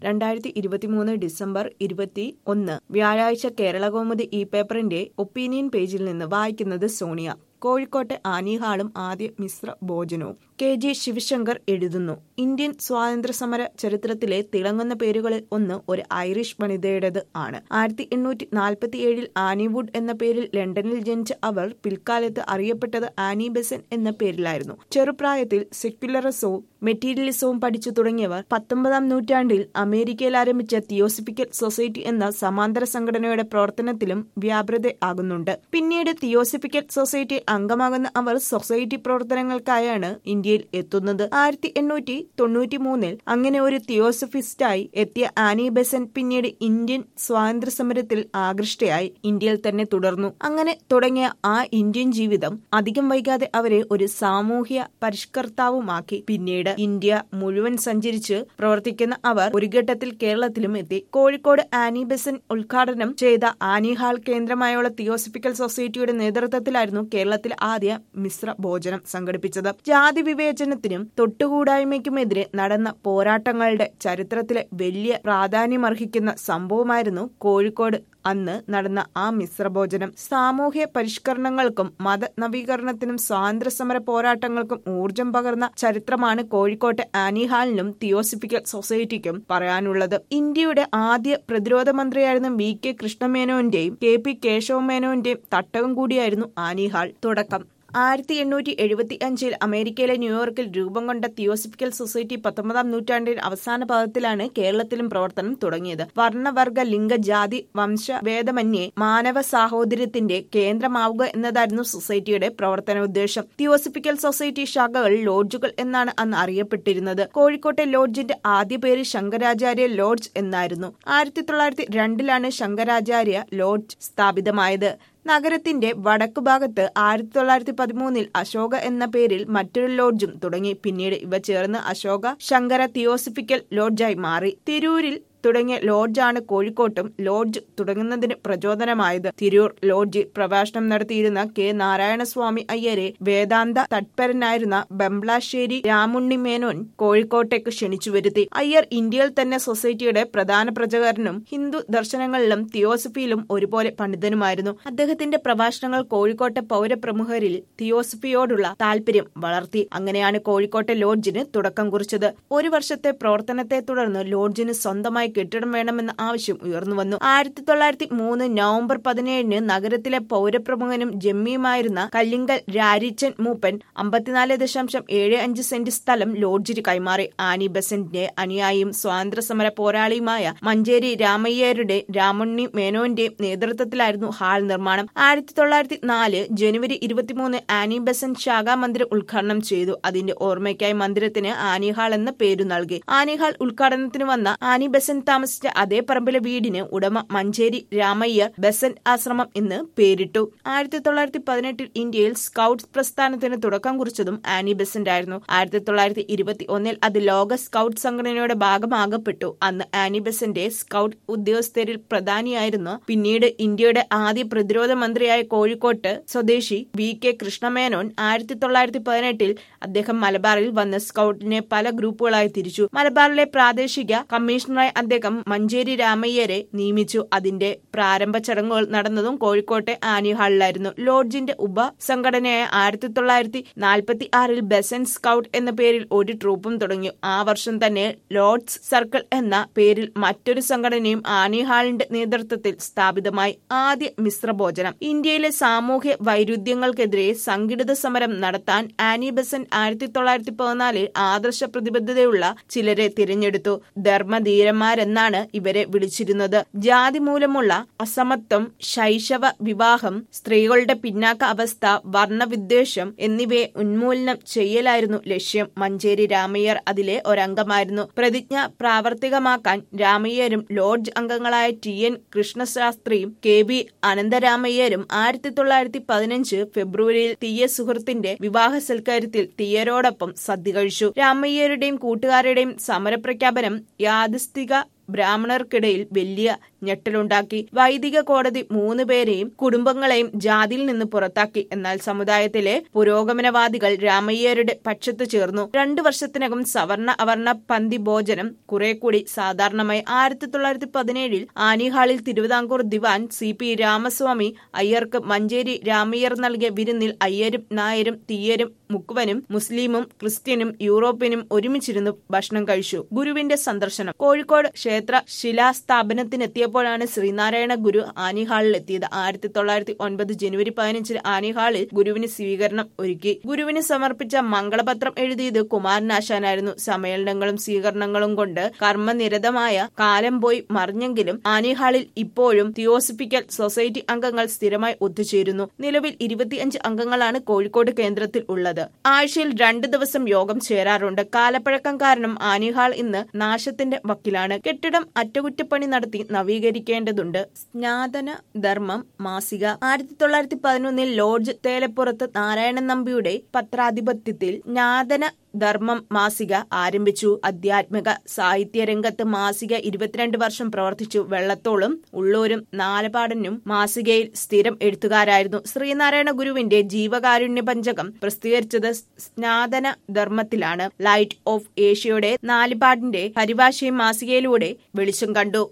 രണ്ടായിരത്തി ഇരുപത്തിമൂന്ന് ഡിസംബർ ഇരുപത്തി ഒന്ന് വ്യാഴാഴ്ച കേരളകൗമുദി ഈ പേപ്പറിന്റെ ഒപ്പീനിയൻ പേജിൽ നിന്ന് വായിക്കുന്നത് സോണിയ കോഴിക്കോട്ടെ ആനിഹാളും ആദ്യ മിശ്ര ഭോജനവും കെ ജി ശിവശങ്കർ എഴുതുന്നു ഇന്ത്യൻ സ്വാതന്ത്ര്യ സമര ചരിത്രത്തിലെ തിളങ്ങുന്ന പേരുകളിൽ ഒന്ന് ഒരു ഐറിഷ് വനിതയുടേത് ആണ് ആയിരത്തി എണ്ണൂറ്റി നാൽപ്പത്തി ഏഴിൽ ആനി വുഡ് എന്ന പേരിൽ ലണ്ടനിൽ ജനിച്ച അവർ പിൽക്കാലത്ത് അറിയപ്പെട്ടത് ആനി ബെസൻ എന്ന പേരിലായിരുന്നു ചെറുപ്രായത്തിൽ സെക്യുലറിസവും മെറ്റീരിയലിസവും പഠിച്ചു തുടങ്ങിയവർ പത്തൊമ്പതാം നൂറ്റാണ്ടിൽ അമേരിക്കയിൽ ആരംഭിച്ച തിയോസിഫിക്കൽ സൊസൈറ്റി എന്ന സമാന്തര സംഘടനയുടെ പ്രവർത്തനത്തിലും വ്യാപൃത ആകുന്നുണ്ട് പിന്നീട് തിയോസിഫിക്കൽ സൊസൈറ്റി അംഗമാകുന്ന അവർ സൊസൈറ്റി പ്രവർത്തനങ്ങൾക്കായാണ് ഇന്ത്യയിൽ എത്തുന്നത് ആയിരത്തി എണ്ണൂറ്റി തൊണ്ണൂറ്റി മൂന്നിൽ അങ്ങനെ ഒരു തിയോസഫിസ്റ്റായി എത്തിയ ആനി ബെസൻ പിന്നീട് ഇന്ത്യൻ സ്വാതന്ത്ര്യ സമരത്തിൽ ആകൃഷ്ടയായി ഇന്ത്യയിൽ തന്നെ തുടർന്നു അങ്ങനെ തുടങ്ങിയ ആ ഇന്ത്യൻ ജീവിതം അധികം വൈകാതെ അവരെ ഒരു സാമൂഹ്യ പരിഷ്കർത്താവുമാക്കി പിന്നീട് ഇന്ത്യ മുഴുവൻ സഞ്ചരിച്ച് പ്രവർത്തിക്കുന്ന അവർ ഒരു ഘട്ടത്തിൽ കേരളത്തിലും എത്തി കോഴിക്കോട് ആനി ബെസൻ ഉദ്ഘാടനം ചെയ്ത ആനി ഹാൾ കേന്ദ്രമായുള്ള തിയോസഫിക്കൽ സൊസൈറ്റിയുടെ നേതൃത്വത്തിലായിരുന്നു കേരളത്തിൽ ആദ്യ മിശ്ര ഭോജനം സംഘടിപ്പിച്ചത് ജാതി വിവേചനത്തിനും തൊട്ടുകൂടായ്മയ്ക്കുമെതിരെ നടന്ന പോരാട്ടങ്ങളുടെ ചരിത്രത്തിലെ വലിയ പ്രാധാന്യമർഹിക്കുന്ന സംഭവമായിരുന്നു കോഴിക്കോട് അന്ന് നടന്ന ആ മിശ്രഭോജനം സാമൂഹ്യ പരിഷ്കരണങ്ങൾക്കും മത നവീകരണത്തിനും സ്വാതന്ത്ര്യ സമര പോരാട്ടങ്ങൾക്കും ഊർജം പകർന്ന ചരിത്രമാണ് കോഴിക്കോട്ടെ ആനിഹാളിനും തിയോസിഫിക്കൽ സൊസൈറ്റിക്കും പറയാനുള്ളത് ഇന്ത്യയുടെ ആദ്യ പ്രതിരോധ മന്ത്രിയായിരുന്ന വി കെ കൃഷ്ണമേനോന്റെയും കെ പി കേശവമേനോന്റെയും തട്ടകം കൂടിയായിരുന്നു ആനിഹാൾ തുടക്കം ആയിരത്തി എണ്ണൂറ്റി എഴുപത്തി അഞ്ചിൽ അമേരിക്കയിലെ ന്യൂയോർക്കിൽ രൂപം കൊണ്ട തിയോസിഫിക്കൽ സൊസൈറ്റി പത്തൊമ്പതാം നൂറ്റാണ്ടിൽ അവസാന പാദത്തിലാണ് കേരളത്തിലും പ്രവർത്തനം തുടങ്ങിയത് വർണ്ണവർഗ ലിംഗ ജാതി വംശ ഭേദമന്യേ മാനവ സാഹോദര്യത്തിന്റെ കേന്ദ്രമാവുക എന്നതായിരുന്നു സൊസൈറ്റിയുടെ പ്രവർത്തന ഉദ്ദേശം തിയോസിഫിക്കൽ സൊസൈറ്റി ശാഖകൾ ലോഡ്ജുകൾ എന്നാണ് അന്ന് അറിയപ്പെട്ടിരുന്നത് കോഴിക്കോട്ടെ ലോഡ്ജിന്റെ ആദ്യ പേര് ശങ്കരാചാര്യ ലോഡ്ജ് എന്നായിരുന്നു ആയിരത്തി തൊള്ളായിരത്തി രണ്ടിലാണ് ശങ്കരാചാര്യ ലോഡ്ജ് സ്ഥാപിതമായത് നഗരത്തിന്റെ വടക്കുഭാഗത്ത് ആയിരത്തി തൊള്ളായിരത്തി പതിമൂന്നിൽ അശോക എന്ന പേരിൽ മറ്റൊരു ലോഡ്ജും തുടങ്ങി പിന്നീട് ഇവ ചേർന്ന് അശോക ശങ്കര തിയോസിഫിക്കൽ ലോഡ്ജായി മാറി തിരൂരിൽ തുടങ്ങിയ ലോഡ്ജാണ് കോഴിക്കോട്ടും ലോഡ്ജ് തുടങ്ങുന്നതിന് പ്രചോദനമായത് തിരൂർ ലോഡ്ജ് പ്രഭാഷണം നടത്തിയിരുന്ന കെ നാരായണസ്വാമി അയ്യരെ വേദാന്ത തത്പരനായിരുന്ന ബംബ്ലാശ്ശേരി രാമുണ്ണി മേനോൻ കോഴിക്കോട്ടേക്ക് ക്ഷണിച്ചു വരുത്തി അയ്യർ ഇന്ത്യയിൽ തന്നെ സൊസൈറ്റിയുടെ പ്രധാന പ്രചാരനും ഹിന്ദു ദർശനങ്ങളിലും തിയോസഫിയിലും ഒരുപോലെ പണ്ഡിതനുമായിരുന്നു അദ്ദേഹത്തിന്റെ പ്രഭാഷണങ്ങൾ കോഴിക്കോട്ടെ പൗരപ്രമുഖരിൽ തിയോസഫിയോടുള്ള താല്പര്യം വളർത്തി അങ്ങനെയാണ് കോഴിക്കോട്ടെ ലോഡ്ജിന് തുടക്കം കുറിച്ചത് ഒരു വർഷത്തെ പ്രവർത്തനത്തെ തുടർന്ന് ലോഡ്ജിന് സ്വന്തമായി കെട്ടിടം വേണമെന്ന ആവശ്യം ഉയർന്നു വന്നു ആയിരത്തി തൊള്ളായിരത്തി മൂന്ന് നവംബർ പതിനേഴിന് നഗരത്തിലെ പൗരപ്രമുഖനും ജമ്മിയുമായിരുന്ന കല്ലിങ്കൽ രാരിച്ചൻ മൂപ്പൻ അമ്പത്തിനാല് ദശാംശം ഏഴ് അഞ്ച് സെന്റ് സ്ഥലം ലോഡ്ജിന് കൈമാറി ആനി ബസന്റിന്റെ അനുയായിയും സ്വാതന്ത്ര്യ സമര പോരാളിയുമായ മഞ്ചേരി രാമയ്യരുടെ രാമണ്ണി മേനോന്റെ നേതൃത്വത്തിലായിരുന്നു ഹാൾ നിർമ്മാണം ആയിരത്തി തൊള്ളായിരത്തി നാല് ജനുവരി ഇരുപത്തിമൂന്ന് ആനി ബസന്റ് ശാഖാ മന്ദിരം ഉദ്ഘാടനം ചെയ്തു അതിന്റെ ഓർമ്മയ്ക്കായി മന്ദിരത്തിന് ആനി ഹാൾ എന്ന പേരു നൽകി ആനി ഹാൾ ഉദ്ഘാടനത്തിന് വന്ന ആനി ബസന്റ് താമസിച്ച അതേ പറമ്പിലെ വീടിന് ഉടമ മഞ്ചേരി രാമയ്യർ ബസന്റ് ആശ്രമം എന്ന് പേരിട്ടു ആയിരത്തി തൊള്ളായിരത്തി പതിനെട്ടിൽ ഇന്ത്യയിൽ സ്കൌട്ട്സ് പ്രസ്ഥാനത്തിന് തുടക്കം കുറിച്ചതും ആനി ബസന്റ് ആയിരുന്നു ആയിരത്തി തൊള്ളായിരത്തി ഇരുപത്തി ഒന്നിൽ അത് ലോക സ്കൌട്ട് സംഘടനയുടെ ഭാഗമാകപ്പെട്ടു അന്ന് ആനി ബസന്റെ സ്കൌട്ട് ഉദ്യോഗസ്ഥരിൽ പ്രധാനിയായിരുന്നു പിന്നീട് ഇന്ത്യയുടെ ആദ്യ പ്രതിരോധ മന്ത്രിയായ കോഴിക്കോട്ട് സ്വദേശി വി കെ കൃഷ്ണമേനോൻ ആയിരത്തി തൊള്ളായിരത്തി പതിനെട്ടിൽ അദ്ദേഹം മലബാറിൽ വന്ന് സ്കൌട്ടിനെ പല ഗ്രൂപ്പുകളായി തിരിച്ചു മലബാറിലെ പ്രാദേശിക കമ്മീഷണറായി അദ്ദേഹം മഞ്ചേരി രാമയ്യരെ നിയമിച്ചു അതിന്റെ പ്രാരംഭ ചടങ്ങുകൾ നടന്നതും കോഴിക്കോട്ടെ ആനി ഹാളിലായിരുന്നു ലോഡ്ജിന്റെ ഉപസംഘടനയായ ആയിരത്തി തൊള്ളായിരത്തി നാൽപ്പത്തി ആറിൽ ബെസൻ സ്കൌട്ട് എന്ന പേരിൽ ഒരു ട്രൂപ്പും തുടങ്ങി ആ വർഷം തന്നെ ലോർഡ്സ് സർക്കിൾ എന്ന പേരിൽ മറ്റൊരു സംഘടനയും ആനി ഹാളിന്റെ നേതൃത്വത്തിൽ സ്ഥാപിതമായി ആദ്യ മിശ്രഭോജനം ഇന്ത്യയിലെ സാമൂഹ്യ വൈരുദ്ധ്യങ്ങൾക്കെതിരെ സംഘടിത സമരം നടത്താൻ ആനി ബെസൻ ആയിരത്തി തൊള്ളായിരത്തി പതിനാലിൽ ആദർശ പ്രതിബദ്ധതയുള്ള ചിലരെ തിരഞ്ഞെടുത്തു ധർമ്മധീരന്മാരെന്നാണ് ഇവരെ വിളിച്ചിരുന്നത് ജാതി മൂലമുള്ള അസമത്വം ശൈശവ വിവാഹം സ്ത്രീകളുടെ പിന്നാക്ക അവസ്ഥ വർണ്ണവിദ്വേഷം എന്നിവയെ ഉന്മൂലനം ചെയ്യലായിരുന്നു ലക്ഷ്യം മഞ്ചേരി രാമയ്യർ അതിലെ ഒരംഗമായിരുന്നു പ്രതിജ്ഞ പ്രാവർത്തികമാക്കാൻ രാമയ്യരും ലോഡ്ജ് അംഗങ്ങളായ ടി എൻ കൃഷ്ണശാസ്ത്രിയും കെ ബി അനന്തരാമയ്യരും ആയിരത്തി തൊള്ളായിരത്തി പതിനഞ്ച് ഫെബ്രുവരിയിൽ തീയ സുഹൃത്തിന്റെ വിവാഹ സൽക്കാരത്തിൽ തീയരോടൊപ്പം സദ്യ കഴിച്ചു രാമയ്യരുടെയും കൂട്ടുകാരുടെയും സമരപ്രഖ്യാപനം യാദസ്ഥിക ബ്രാഹ്മണർക്കിടയിൽ വലിയ ഞെട്ടലുണ്ടാക്കി വൈദിക കോടതി മൂന്ന് പേരെയും കുടുംബങ്ങളെയും ജാതിയിൽ നിന്ന് പുറത്താക്കി എന്നാൽ സമുദായത്തിലെ പുരോഗമനവാദികൾ രാമയ്യരുടെ പക്ഷത്ത് ചേർന്നു രണ്ടു വർഷത്തിനകം സവർണ അവർണ പന്തി ഭോജനം കുറെ കൂടി സാധാരണമായി ആയിരത്തി തൊള്ളായിരത്തി പതിനേഴിൽ ആനിഹാളിൽ തിരുവിതാംകൂർ ദിവാൻ സി പി രാമസ്വാമി അയ്യർക്ക് മഞ്ചേരി രാമയ്യർ നൽകിയ വിരുന്നിൽ അയ്യരും നായരും തീയരും മുക്കുവനും മുസ്ലിമും ക്രിസ്ത്യനും യൂറോപ്യനും ഒരുമിച്ചിരുന്ന് ഭക്ഷണം കഴിച്ചു ഗുരുവിന്റെ സന്ദർശനം കോഴിക്കോട് ക്ഷേത്ര ശിലാസ്ഥാപനത്തിനെത്തിയപ്പോഴാണ് ശ്രീനാരായണ ഗുരു ആനിഹാളിൽ എത്തിയത് ആയിരത്തി തൊള്ളായിരത്തി ഒൻപത് ജനുവരി പതിനഞ്ചിന് ആനിഹാളിൽ ഗുരുവിന് സ്വീകരണം ഒരുക്കി ഗുരുവിന് സമർപ്പിച്ച മംഗളപത്രം എഴുതിയത് കുമാരനാശാനായിരുന്നു സമ്മേളനങ്ങളും സ്വീകരണങ്ങളും കൊണ്ട് കർമ്മനിരതമായ കാലം പോയി മറിഞ്ഞെങ്കിലും ആനിഹാളിൽ ഇപ്പോഴും തിയോസിഫിക്കൽ സൊസൈറ്റി അംഗങ്ങൾ സ്ഥിരമായി ഒത്തുചേരുന്നു നിലവിൽ ഇരുപത്തിയഞ്ച് അംഗങ്ങളാണ് കോഴിക്കോട് കേന്ദ്രത്തിൽ ഉള്ളത് ആഴ്ചയിൽ രണ്ട് ദിവസം യോഗം ചേരാറുണ്ട് കാലപ്പഴക്കം കാരണം ആനിഹാൾ ഇന്ന് നാശത്തിന്റെ വക്കിലാണ് കെട്ടിടം അറ്റകുറ്റപ്പണി നടത്തി നവീകരിക്കേണ്ടതുണ്ട് സ്നാതന ധർമ്മം മാസിക ആയിരത്തി തൊള്ളായിരത്തി പതിനൊന്നിൽ ലോർജ് തേലപ്പുറത്ത് നാരായണൻ നമ്പിയുടെ പത്രാധിപത്യത്തിൽ ജ്ഞാതന ധർമ്മം മാസിക ആരംഭിച്ചു അധ്യാത്മിക സാഹിത്യരംഗത്ത് മാസിക ഇരുപത്തിരണ്ട് വർഷം പ്രവർത്തിച്ചു വെള്ളത്തോളും ഉള്ളൂരും നാലപാടനും മാസികയിൽ സ്ഥിരം എഴുത്തുകാരായിരുന്നു ശ്രീനാരായണ ഗുരുവിന്റെ ജീവകാരുണ്യ പഞ്ചകം പ്രസിദ്ധീകരിച്ചത് സ്നാതന ധർമ്മത്തിലാണ് ലൈറ്റ് ഓഫ് ഏഷ്യയുടെ നാലുപാടിന്റെ പരിഭാഷയും മാസികയിലൂടെ വെളിച്ചം കണ്ടു